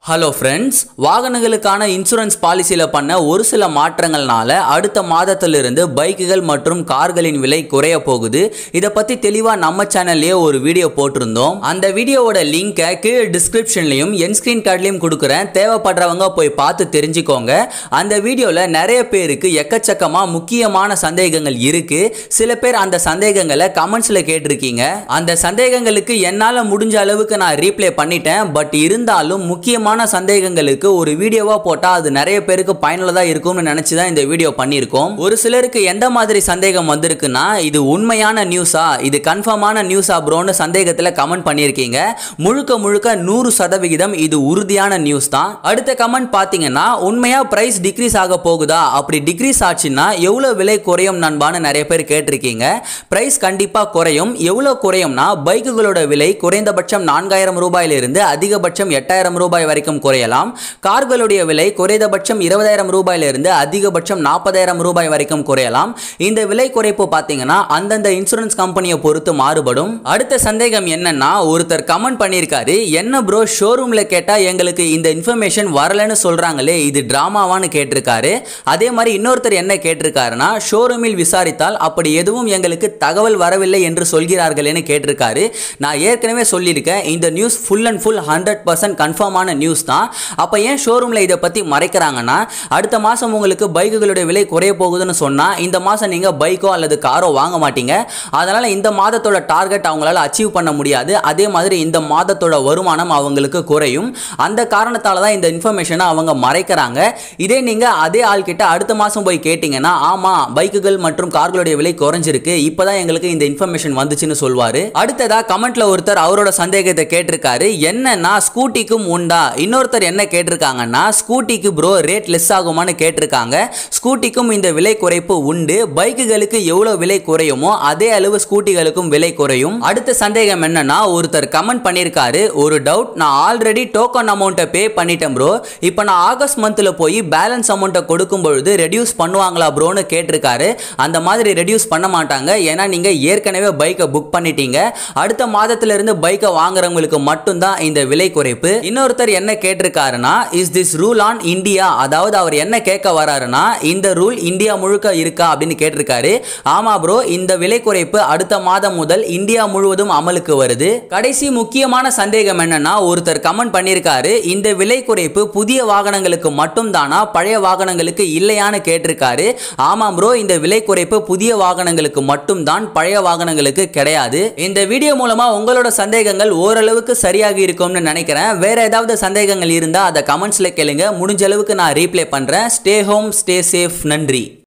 hello friends வாகனங்களுக்கான insurance பாலிசியில் பண்ண ஒரு சில மாற்றங்கள்னால அடுத்த மாதத்திலிருந்து பைக்குகள் மற்றும் கார்களின் விலை குறைய போகுது இதை பற்றி தெளிவாக நம்ம சேனல்லையே ஒரு வீடியோ போட்டிருந்தோம் அந்த வீடியோவோட லிங்கை கீழே டிஸ்கிரிப்ஷன்லையும் என் ஸ்க்ரீன் கார்ட்லையும் கொடுக்குறேன் தேவைப்படுறவங்க போய் பார்த்து தெரிஞ்சுக்கோங்க அந்த வீடியோவில் நிறைய பேருக்கு எக்கச்சக்கமாக முக்கியமான சந்தேகங்கள் இருக்கு சில பேர் அந்த சந்தேகங்களை கமெண்ட்ஸில் கேட்டிருக்கீங்க அந்த சந்தேகங்களுக்கு என்னால் முடிஞ்ச அளவுக்கு நான் ரீப்ளே பண்ணிட்டேன் பட் இருந்தாலும் முக்கியமான சந்தேகங்களுக்கு ஒரு வீடியோவா போட்டா அது நிறைய பேருக்கு பயனுள்ளதா இருக்கும்னு நினைச்சு தான் இந்த வீடியோ பண்ணியிருக்கோம் ஒரு சிலருக்கு எந்த மாதிரி சந்தேகம் வந்திருக்குன்னா இது உண்மையான நியூஸா இது கன்ஃபார்மான நியூஸா ப்ரோன்னு சந்தேகத்தில் கமெண்ட் பண்ணியிருக்கீங்க முழுக்க முழுக்க நூறு சதவிகிதம் இது உறுதியான நியூஸ் தான் அடுத்த கமெண்ட் பார்த்தீங்கன்னா உண்மையா பிரைஸ் டிக்ரீஸ் ஆக போகுதா அப்படி டிக்ரீஸ் ஆச்சுன்னா எவ்வளோ விலை குறையும் நண்பான்னு நிறைய பேர் கேட்டிருக்கீங்க பிரைஸ் கண்டிப்பா குறையும் எவ்வளோ குறையும்னா பைக்குகளோட விலை குறைந்தபட்சம் நான்காயிரம் ரூபாயிலிருந்து அதிகபட்சம் எட்டாயிரம் ரூபாய் வரைக்கும் குறையலாம் கார்களுடைய விலை குறைந்தபட்சம் இருபதாயிரம் ரூபாயிலிருந்து அதிகபட்சம் நாற்பதாயிரம் ரூபாய் வரைக்கும் குறையலாம் இந்த விலை குறைப்பு பார்த்தீங்கன்னா அந்தந்த இன்சூரன்ஸ் கம்பெனியை பொறுத்து மாறுபடும் அடுத்த சந்தேகம் என்னன்னா ஒருத்தர் கமெண்ட் பண்ணியிருக்காரு என்ன ப்ரோ ஷோரூம்ல கேட்டா எங்களுக்கு இந்த இன்ஃபர்மேஷன் வரலன்னு சொல்றாங்களே இது டிராமாவான்னு கேட்டிருக்காரு அதே மாதிரி இன்னொருத்தர் என்ன கேட்டிருக்காருன்னா ஷோரூமில் விசாரித்தால் அப்படி எதுவும் எங்களுக்கு தகவல் வரவில்லை என்று சொல்கிறார்களேன்னு கேட்டிருக்காரு நான் ஏற்கனவே சொல்லியிருக்கேன் இந்த news full and full hundred percent கன்ஃபார்மான நியூஸ் தான் அப்போ ஏன் ஷோரூமில் இதை பற்றி மறைக்கிறாங்கன்னா அடுத்த மாதம் உங்களுக்கு பைக்குகளுடைய விலை குறைய போகுதுன்னு சொன்னால் இந்த மாதம் நீங்கள் பைக்கோ அல்லது காரோ வாங்க மாட்டீங்க அதனால் இந்த மாதத்தோட டார்கெட் அவங்களால அச்சீவ் பண்ண முடியாது அதே மாதிரி இந்த மாதத்தோட வருமானம் அவங்களுக்கு குறையும் அந்த காரணத்தால தான் இந்த இன்ஃபர்மேஷனை அவங்க மறைக்கிறாங்க இதே நீங்கள் அதே ஆள்கிட்ட அடுத்த மாதம் போய் கேட்டிங்கன்னா ஆமாம் பைக்குகள் மற்றும் கார்களுடைய விலை குறைஞ்சிருக்கு இப்போதான் எங்களுக்கு இந்த இன்ஃபர்மேஷன் வந்துச்சுன்னு சொல்வார் அடுத்ததா கமெண்ட்ல ஒருத்தர் அவரோட சந்தேகத்தை கேட்டிருக்காரு என்னன்னா ஸ்கூட்டிக்கும் உண்டா இன்னொருத்தர் என்ன கேட்டிருக்காங்கன்னா ஸ்கூட்டிக்கு ப்ரோ ரேட் லெஸ் ஆகுமான்னு கேட்டிருக்காங்க ஸ்கூட்டிக்கும் இந்த விலை குறைப்பு உண்டு பைக்குகளுக்கு எவ்வளோ விலை குறையுமோ அதே அளவு ஸ்கூட்டிகளுக்கும் விலை குறையும் அடுத்த சந்தேகம் என்னன்னா ஒருத்தர் கமெண்ட் பண்ணியிருக்காரு ஒரு டவுட் நான் ஆல்ரெடி டோக்கன் அமௌண்ட்டை பே பண்ணிட்டேன் ப்ரோ இப்போ நான் ஆகஸ்ட் மந்த்தில் போய் பேலன்ஸ் அமௌண்ட்டை கொடுக்கும் பொழுது ரெடியூஸ் பண்ணுவாங்களா ப்ரோன்னு கேட்டிருக்காரு அந்த மாதிரி ரெடியூஸ் பண்ண மாட்டாங்க ஏன்னா நீங்கள் ஏற்கனவே பைக்கை புக் பண்ணிட்டீங்க அடுத்த மாதத்துல இருந்து பைக்கை வாங்குறவங்களுக்கு மட்டும்தான் இந்த விலை குறைப்பு இன்னொருத்தர் என்ன கேட்டிருக்காருன்னா is this rule on India அதாவது அவர் என்ன கேட்க வராருன்னா இந்த ரூல் இந்தியா முழுக்க இருக்கா அப்படின்னு கேட்டிருக்காரு ஆமா ப்ரோ இந்த விலை குறைப்பு அடுத்த மாதம் முதல் இந்தியா முழுவதும் அமலுக்கு வருது கடைசி முக்கியமான சந்தேகம் என்னன்னா ஒருத்தர் கமெண்ட் பண்ணியிருக்காரு இந்த விலை குறைப்பு புதிய வாகனங்களுக்கு மட்டும் தானா பழைய வாகனங்களுக்கு இல்லையான்னு கேட்டிருக்காரு ஆமா ப்ரோ இந்த விலை குறைப்பு புதிய வாகனங்களுக்கு மட்டும் தான் பழைய வாகனங்களுக்கு கிடையாது இந்த வீடியோ மூலமா உங்களோட சந்தேகங்கள் ஓரளவுக்கு சரியாகி இருக்கும்னு நினைக்கிறேன் வேற ஏதாவது சந்தேகங்கள் இருந்தா அதை கமெண்ட்ஸ்ல கேளுங்க முடிஞ்ச அளவுக்கு நான் ரீப்ளே பண்றேன் ஸ்டே ஹோம் ஸ்டே சேஃப் நன்றி